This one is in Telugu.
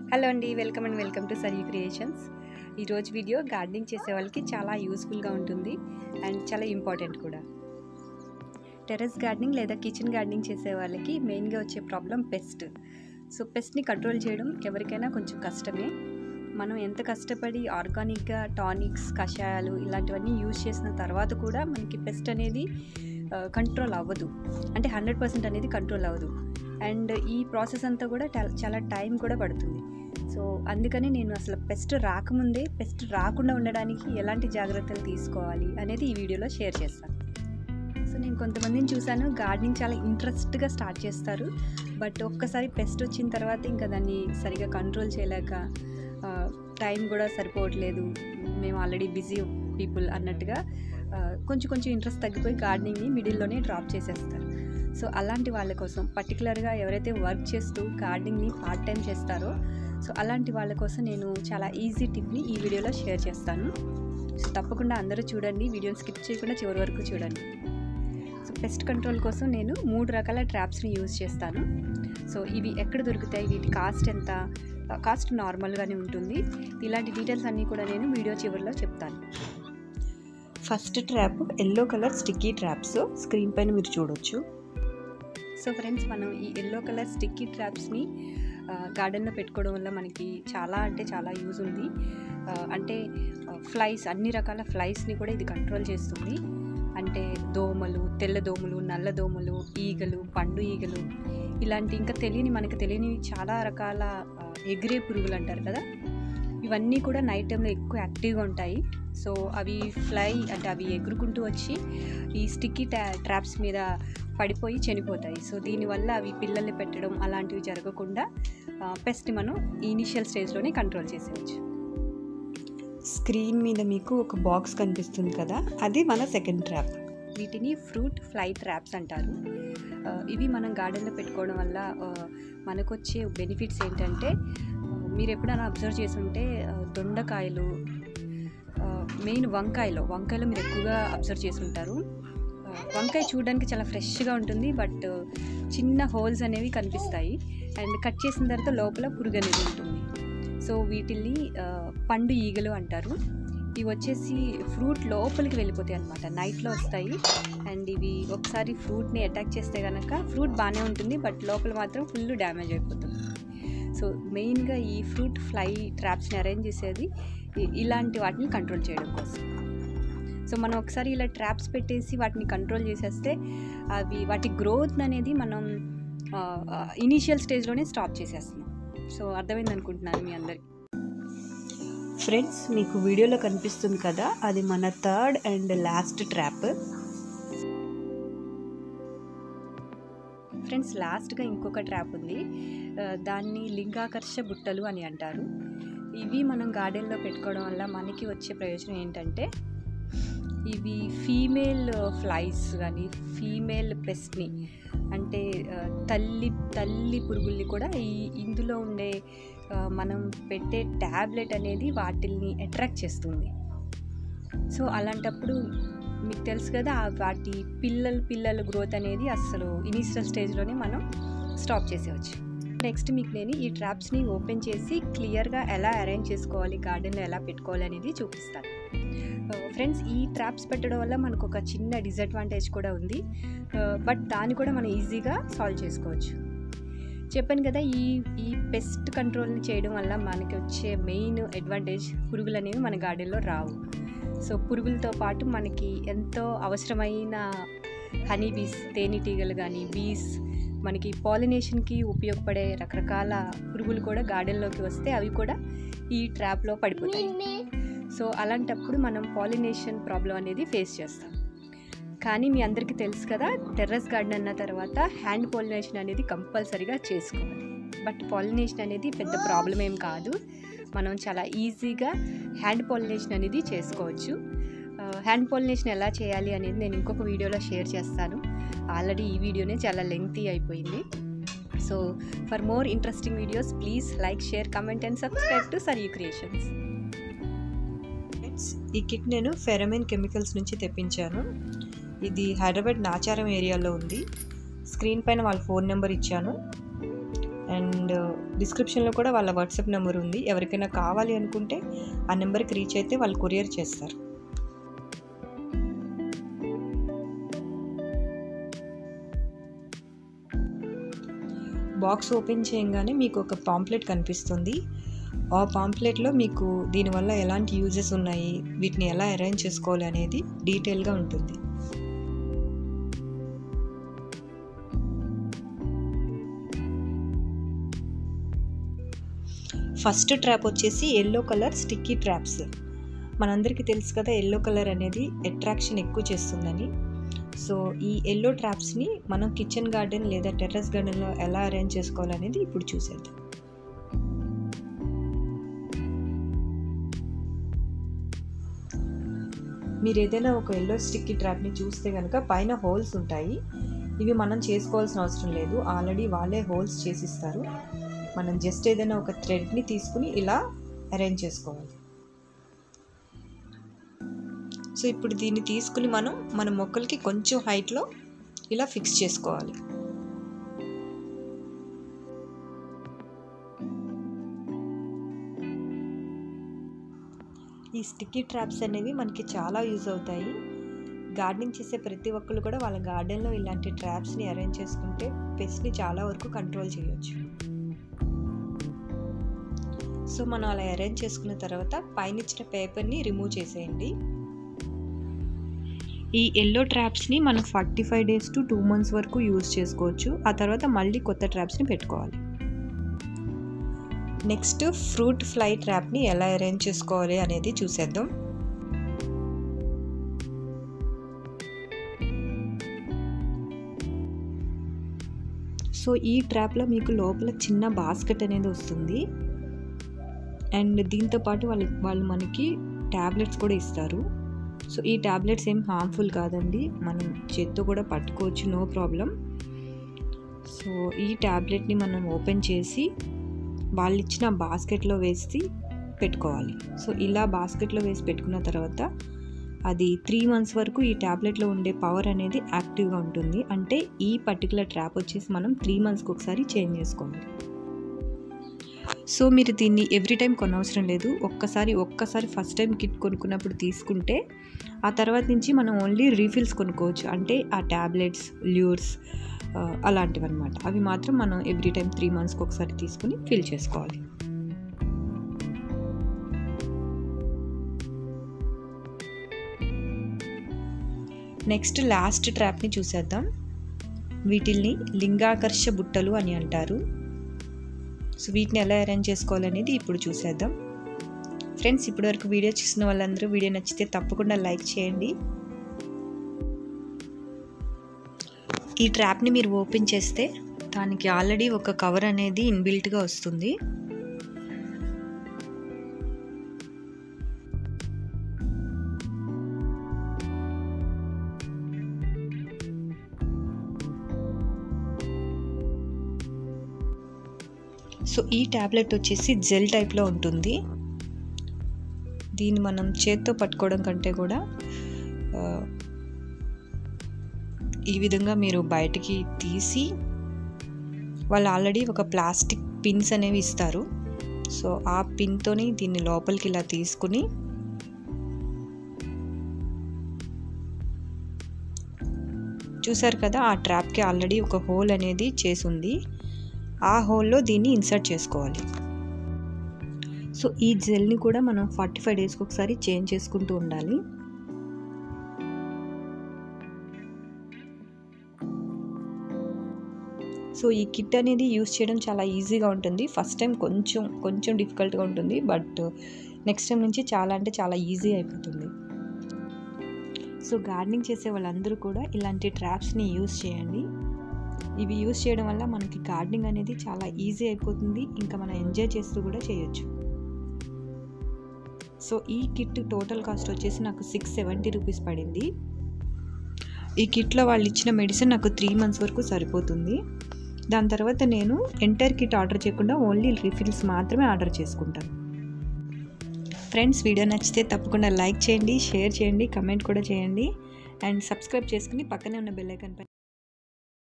హలో అండి welcome and welcome to Saryu creations ఈరోజు వీడియో గార్డెనింగ్ చేసే వాళ్ళకి చాలా యూస్ఫుల్గా ఉంటుంది అండ్ చాలా ఇంపార్టెంట్ కూడా టెర్రస్ గార్డెనింగ్ లేదా కిచెన్ గార్డెనింగ్ చేసే వాళ్ళకి మెయిన్గా వచ్చే ప్రాబ్లం పెస్ట్ సో పెస్ట్ని కంట్రోల్ చేయడం ఎవరికైనా కొంచెం కష్టమే మనం ఎంత కష్టపడి ఆర్గానిక్గా టానిక్స్ కషాయాలు ఇలాంటివన్నీ యూజ్ చేసిన తర్వాత కూడా మనకి పెస్ట్ అనేది కంట్రోల్ అవ్వదు అంటే హండ్రెడ్ పర్సెంట్ అనేది కంట్రోల్ అవ్వదు అండ్ ఈ ప్రాసెస్ అంతా కూడా టా- చాలా టైం కూడా పడుతుంది సో అందుకని నేను అసలు పెస్ట్ రాకముందే పెస్ట్ రాకుండా ఉండడానికి ఎలాంటి జాగ్రత్తలు తీసుకోవాలి అనేది ఈ వీడియోలో షేర్ చేస్తాను సో నేను కొంతమందిని చూశాను గార్డెనింగ్ చాలా ఇంట్రెస్ట్గా స్టార్ట్ చేస్తారు బట్ ఒక్కసారి పెస్ట్ వచ్చిన తర్వాత ఇంకా దాన్ని సరిగా కంట్రోల్ చేయలేక టైం కూడా సరిపోవట్లేదు మేము ఆల్రెడీ బిజీ పీపుల్ అన్నట్టుగా ఆ, కొంచెం కొంచెం ఇంట్రెస్ట్ తగ్గిపోయి గార్డెనింగ్ని మిడిల్లోనే డ్రాప్ చేసేస్తారు సో అలాంటి వాళ్ళ కోసం పర్టికులర్గా ఎవరైతే వర్క్ చేస్తూ గార్డెనింగ్ని పార్ట్ టైం చేస్తారో సో అలాంటి వాళ్ళ కోసం నేను చాలా ఈజీ టిప్ని ఈ వీడియోలో షేర్ చేస్తాను సో తప్పకుండా అందరూ చూడండి వీడియోని స్కిప్ చేయకుండా చివరి వరకు చూడండి సో పెస్ట్ కంట్రోల్ కోసం నేను మూడు రకాల ట్రాప్స్ని యూజ్ చేస్తాను సో ఇవి ఎక్కడ దొరుకుతాయి వీటి కాస్ట్ ఎంత కాస్ట్ నార్మల్గానే ఉంటుంది ఇలాంటి డీటెయిల్స్ అన్నీ కూడా నేను వీడియో చివరిలో చెప్తాను first trap yellow colour sticky traps screen పైన మీరు చూడొచ్చు సో ఫ్రెండ్స్ మనం ఈ ఎల్లో కలర్ స్టిక్కీ ట్రాప్స్ని గార్డెన్లో పెట్టుకోవడం వల్ల మనకి చాలా అంటే చాలా యూజ్ ఉంది ఆ, అంటే ఫ్లైస్ అన్ని రకాల ఫ్లైస్ని కూడా ఇది కంట్రోల్ చేస్తుంది అంటే దోమలు తెల్ల దోమలు నల్ల దోమలు ఈగలు పండు ఈగలు ఇలాంటి ఇంకా తెలియని మనకు తెలియని చాలా రకాల ఆ, ఎగిరే పురుగులు అంటారు కదా ఇవన్నీ కూడా నైట్ టైంలో ఎక్కువ యాక్టివ్గా ఉంటాయి సో అవి ఫ్లై అంటే అవి ఎగురుకుంటూ వచ్చి ఈ స్టిక్కీ ట్రా ట్రాప్స్ మీద పడిపోయి చనిపోతాయి సో దీనివల్ల అవి పిల్లల్ని పెట్టడం అలాంటివి జరగకుండా పెస్ట్ మనం ఇనిషియల్ స్టేజ్లోనే కంట్రోల్ చేసేయచ్చు స్క్రీన్ మీద మీకు ఒక బాక్స్ కనిపిస్తుంది కదా అది మన సెకండ్ ట్రాప్ వీటిని ఫ్రూట్ ఫ్లై ట్రాప్స్ అంటారు ఆ, ఇవి మనం గార్డెన్లో పెట్టుకోవడం వల్ల ఆ, మనకు వచ్చే బెనిఫిట్స్ ఏంటంటే ఆ, మీరు ఎప్పుడైనా అబ్జర్వ్ చేసి ఉంటే ఆ, దొండకాయలు మెయిన్ వంకాయలో వంకాయలో మీరు ఎక్కువగా అబ్జర్వ్ చేసి ఉంటారు ఆ, వంకాయ చూడడానికి చాలా ఫ్రెష్గా ఉంటుంది బట్ చిన్న హోల్స్ అనేవి కనిపిస్తాయి అండ్ కట్ చేసిన తర్వాత లోపల పురుగు అనేది ఉంటుంది సో వీటిని ఆ, పండు ఈగలు అంటారు ఇవి వచ్చేసి ఫ్రూట్ లోపలికి వెళ్ళిపోతాయి అనమాట నైట్లో వస్తాయి అండ్ ఇవి ఒకసారి ఫ్రూట్ని అటాక్ చేస్తే కనుక ఫ్రూట్ బాగానే ఉంటుంది బట్ లోపల మాత్రం ఫుల్ డ్యామేజ్ అయిపోతుంది సో మెయిన్గా ఈ ఫ్రూట్ ఫ్లై ట్రాప్స్ని అరేంజ్ చేసేది ఇ- ఇలాంటి వాటిని కంట్రోల్ చేయడం కోసం సో మనం ఒకసారి ఇలా ట్రాప్స్ పెట్టేసి వాటిని కంట్రోల్ చేసేస్తే అవి వాటి గ్రోత్ అనేది మనం ఇనీషియల్ స్టేజ్లోనే స్టాప్ చేసేస్తున్నాం సో అర్థమైంది అనుకుంటున్నాను మీ అందరికి ఫ్రెండ్స్ మీకు వీడియోలో కనిపిస్తుంది కదా అది మన third and last trap friends లాస్ట్గా ఇంకొక ట్రాప్ ఉంది ఆ, దాన్ని లింగాకర్ష బుట్టలు అని అంటారు ఇవి మనం గార్డెన్లో పెట్టుకోవడం వల్ల మనకి వచ్చే ప్రయోజనం ఏంటంటే ఇవి ఫీమేల్ ఫ్లైస్ కానీ ఫీమేల్ పెస్ట్ని అంటే ఆ, తల్లి తల్లి పురుగుల్ని కూడా ఈ ఇందులో ఉండే ఆ, మనం పెట్టే ట్యాబ్లెట్ అనేది వాటిల్ని అట్రాక్ట్ చేస్తుంది సో అలాంటప్పుడు మీకు తెలుసు కదా ఆ వాటి పిల్లల పిల్లల గ్రోత్ అనేది అసలు ఇనిషియల్ స్టేజ్లోనే మనం స్టాప్ చేసేవచ్చు నెక్స్ట్ మీకు నేను ఈ ట్రాప్స్ని ఓపెన్ చేసి క్లియర్గా ఎలా అరేంజ్ చేసుకోవాలి గార్డెన్లో ఎలా పెట్టుకోవాలి అనేది చూపిస్తాను ఫ్రెండ్స్ ఈ ట్రాప్స్ పెట్టడం వల్ల మనకు ఒక చిన్న డిసడ్వాంటేజ్ కూడా ఉంది బట్ దాన్ని కూడా మనం ఈజీగా సాల్వ్ చేసుకోవచ్చు చెప్పాను కదా ఈ ఈ పెస్ట్ కంట్రోల్ని చేయడం వల్ల మనకి వచ్చే మెయిన్ అడ్వాంటేజ్ పురుగులు అనేవి మన గార్డెన్లో రావు సో పురుగులతో పాటు మనకి ఎంతో అవసరమైన హనీ బీస్ తేనెటీగలు కానీ బీస్ మనకి పాలినేషన్కి ఉపయోగపడే రకరకాల పురుగులు కూడా గార్డెన్లోకి వస్తే అవి కూడా ఈ ట్రాప్లో పడిపోతాయి సో అలాంటప్పుడు మనం పాలినేషన్ ప్రాబ్లం అనేది ఫేస్ చేస్తాం కానీ మీ అందరికీ తెలుసు కదా టెర్రస్ గార్డెన్ అన్న తర్వాత హ్యాండ్ పాలినేషన్ అనేది కంపల్సరీగా చేసుకోవాలి బట్ పాలినేషన్ అనేది పెద్ద ప్రాబ్లం ఏం కాదు మనం చాలా ఈజీగా హ్యాండ్ పాలినేషన్ అనేది చేసుకోవచ్చు హ్యాండ్ పాలినేషన్ ఎలా చేయాలి అనేది నేను ఇంకొక వీడియోలో షేర్ చేస్తాను ఆల్రెడీ ఈ వీడియోనే చాలా లెంగ్తీ అయిపోయింది so for more interesting videos please like share comment and subscribe to Saryu creations friends ఈ కిట్ నేను ఫెరమైన్ కెమికల్స్ నుంచి తెప్పించాను ఇది హైదరాబాద్ నాచారం ఏరియాలో ఉంది స్క్రీన్ పైన వాళ్ళ ఫోన్ నెంబర్ ఇచ్చాను అండ్ డిస్క్రిప్షన్లో కూడా వాళ్ళ వాట్సాప్ నెంబర్ ఉంది ఎవరికైనా కావాలి అనుకుంటే ఆ నెంబర్కి రీచ్ అయితే వాళ్ళు కొరియర్ చేస్తారు బాక్స్ ఓపెన్ చేయగానే మీకు ఒక పాంప్లెట్ కనిపిస్తుంది ఆ పాంప్లెట్లో మీకు దీనివల్ల ఎలాంటి యూజెస్ ఉన్నాయి వీటిని ఎలా అరేంజ్ చేసుకోవాలి అనేది డీటెయిల్గా ఉంటుంది ఫస్ట్ ట్రాప్ వచ్చేసి ఎల్లో కలర్ స్టిక్కీ ట్రాప్స్ మనందరికీ తెలుసు కదా ఎల్లో కలర్ అనేది అట్రాక్షన్ ఎక్కువ చేస్తుందని సో ఈ ఎల్లో ట్రాప్స్ని మనం కిచెన్ గార్డెన్ లేదా టెర్రస్ గార్డెన్లో ఎలా అరేంజ్ చేసుకోవాలనేది ఇప్పుడు చూసేద్దాం మీరు ఏదైనా ఒక ఎల్లో స్టిక్కీ ట్రాప్ని చూస్తే కనుక పైన హోల్స్ ఉంటాయి ఇవి మనం చేసుకోవాల్సిన అవసరం లేదు ఆల్రెడీ వాళ్ళే హోల్స్ చేసిస్తారు మనం జస్ట్ ఏదైనా ఒక థ్రెడ్ని తీసుకుని ఇలా అరేంజ్ చేసుకోవాలి సో ఇప్పుడు దీన్ని తీసుకుని మనం మన మొక్కలకి కొంచెం హైట్లో ఇలా ఫిక్స్ చేసుకోవాలి ఈ స్టిక్కీ ట్రాప్స్ అనేవి మనకి చాలా యూజ్ అవుతాయి గార్డెనింగ్ చేసే ప్రతి ఒక్కరు కూడా వాళ్ళ గార్డెన్లో ఇలాంటి ట్రాప్స్ని అరేంజ్ చేసుకుంటే పెస్ట్ని చాలా వరకు కంట్రోల్ చేయొచ్చు సో మనం అలా అరేంజ్ చేసుకున్న తర్వాత పైన ఇచ్చిన పేపర్ని రిమూవ్ చేసేయండి ఈ ఎల్లో ట్రాప్స్ని మనం forty five days to two months వరకు యూజ్ చేసుకోవచ్చు ఆ తర్వాత మళ్ళీ కొత్త ట్రాప్స్ని పెట్టుకోవాలి నెక్స్ట్ ఫ్రూట్ ఫ్లై ట్రాప్ని ఎలా అరేంజ్ చేసుకోవాలి అనేది చూసేద్దాం సో ఈ ట్రాప్లో మీకు లోపల చిన్న బాస్కెట్ అనేది వస్తుంది అండ్ దీంతో పాటు వాళ్ళు వాళ్ళు మనకి ట్యాబ్లెట్స్ కూడా ఇస్తారు సో ఈ ట్యాబ్లెట్స్ ఏం హార్మ్ఫుల్ కాదండి మనం చేత్తో కూడా పట్టుకోవచ్చు నో ప్రాబ్లం సో ఈ ట్యాబ్లెట్ని మనం ఓపెన్ చేసి వాళ్ళు ఇచ్చిన బాస్కెట్లో వేసి పెట్టుకోవాలి సో ఇలా బాస్కెట్లో వేసి పెట్టుకున్న తర్వాత అది త్రీ మంత్స్ వరకు ఈ ట్యాబ్లెట్లో ఉండే పవర్ అనేది యాక్టివ్గా ఉంటుంది అంటే ఈ పర్టికులర్ ట్రాప్ వచ్చేసి మనం త్రీ మంత్స్కి ఒకసారి చేంజ్ చేసుకోవాలి సో మీరు దీన్ని ఎవ్రీ టైం కొనవసరం లేదు ఒక్కసారి ఒక్కసారి ఫస్ట్ టైం కిట్ కొనుక్కున్నప్పుడు తీసుకుంటే ఆ తర్వాత నుంచి మనం ఓన్లీ రీఫిల్స్ కొనుక్కోవచ్చు అంటే ఆ ట్యాబ్లెట్స్ ల్యూర్స్ అలాంటివి అనమాట అవి మాత్రం మనం ఎవ్రీ టైం త్రీ మంత్స్కి ఒకసారి తీసుకుని ఫిల్ చేసుకోవాలి నెక్స్ట్ లాస్ట్ ట్రాప్ని చూసేద్దాం వీటిల్ని లింగాకర్ష బుట్టలు అని అంటారు సో వీటిని ఎలా అరేంజ్ చేసుకోవాలనేది ఇప్పుడు చూసేద్దాం ఫ్రెండ్స్ ఇప్పటివరకు వీడియో చూసిన వాళ్ళందరూ వీడియో నచ్చితే తప్పకుండా లైక్ చేయండి ఈ ట్రాప్ని మీరు ఓపెన్ చేస్తే దానికి ఆల్రెడీ ఒక కవర్ అనేది ఇన్బిల్ట్గా వస్తుంది సో ఈ ట్యాబ్లెట్ వచ్చేసి జెల్ టైప్లో ఉంటుంది దీన్ని మనం చేత్తో పట్టుకోవడం కంటే కూడా ఈ విధంగా మీరు బయటికి తీసి వాళ్ళు ఆల్రెడీ ఒక ప్లాస్టిక్ పిన్స్ అనేవి ఇస్తారు సో ఆ పిన్తోని దీన్ని లోపలికి ఇలా తీసుకుని చూసారు కదా ఆ ట్రాప్కి ఆల్రెడీ ఒక హోల్ అనేది చేసి ఉంది ఆ హోల్లో దీన్ని ఇన్సర్ట్ చేసుకోవాలి సో ఈ జెల్ని కూడా మనం ఫార్టీ ఫైవ్ డేస్కి ఒకసారి చేంజ్ చేసుకుంటూ ఉండాలి సో ఈ కిట్ అనేది యూస్ చేయడం చాలా ఈజీగా ఉంటుంది ఫస్ట్ టైం కొంచెం కొంచెం డిఫికల్ట్గా ఉంటుంది బట్ నెక్స్ట్ టైం నుంచి చాలా అంటే చాలా ఈజీ అయిపోతుంది సో గార్డెనింగ్ చేసే వాళ్ళందరూ కూడా ఇలాంటి ట్రాప్స్ని యూస్ చేయండి ఇవి యూస్ చేయడం వల్ల మనకి గార్డెనింగ్ అనేది చాలా ఈజీ అయిపోతుంది ఇంకా మనం ఎంజాయ్ చేస్తూ కూడా చేయొచ్చు సో ఈ కిట్ టోటల్ కాస్ట్ వచ్చేసి నాకు సిక్స్ సెవెంటీ రూపీస్ పడింది ఈ కిట్లో వాళ్ళు ఇచ్చిన మెడిసిన్ నాకు త్రీ మంత్స్ వరకు సరిపోతుంది దాని తర్వాత నేను ఎంటైర్ కిట్ ఆర్డర్ చేయకుండా ఓన్లీ రిఫిల్స్ మాత్రమే ఆర్డర్ చేసుకుంటాను ఫ్రెండ్స్ వీడియో నచ్చితే తప్పకుండా లైక్ చేయండి షేర్ చేయండి కమెంట్ కూడా చేయండి అండ్ సబ్స్క్రైబ్ చేసుకుని పక్కనే ఉన్న బెల్ ఐకాన్ పై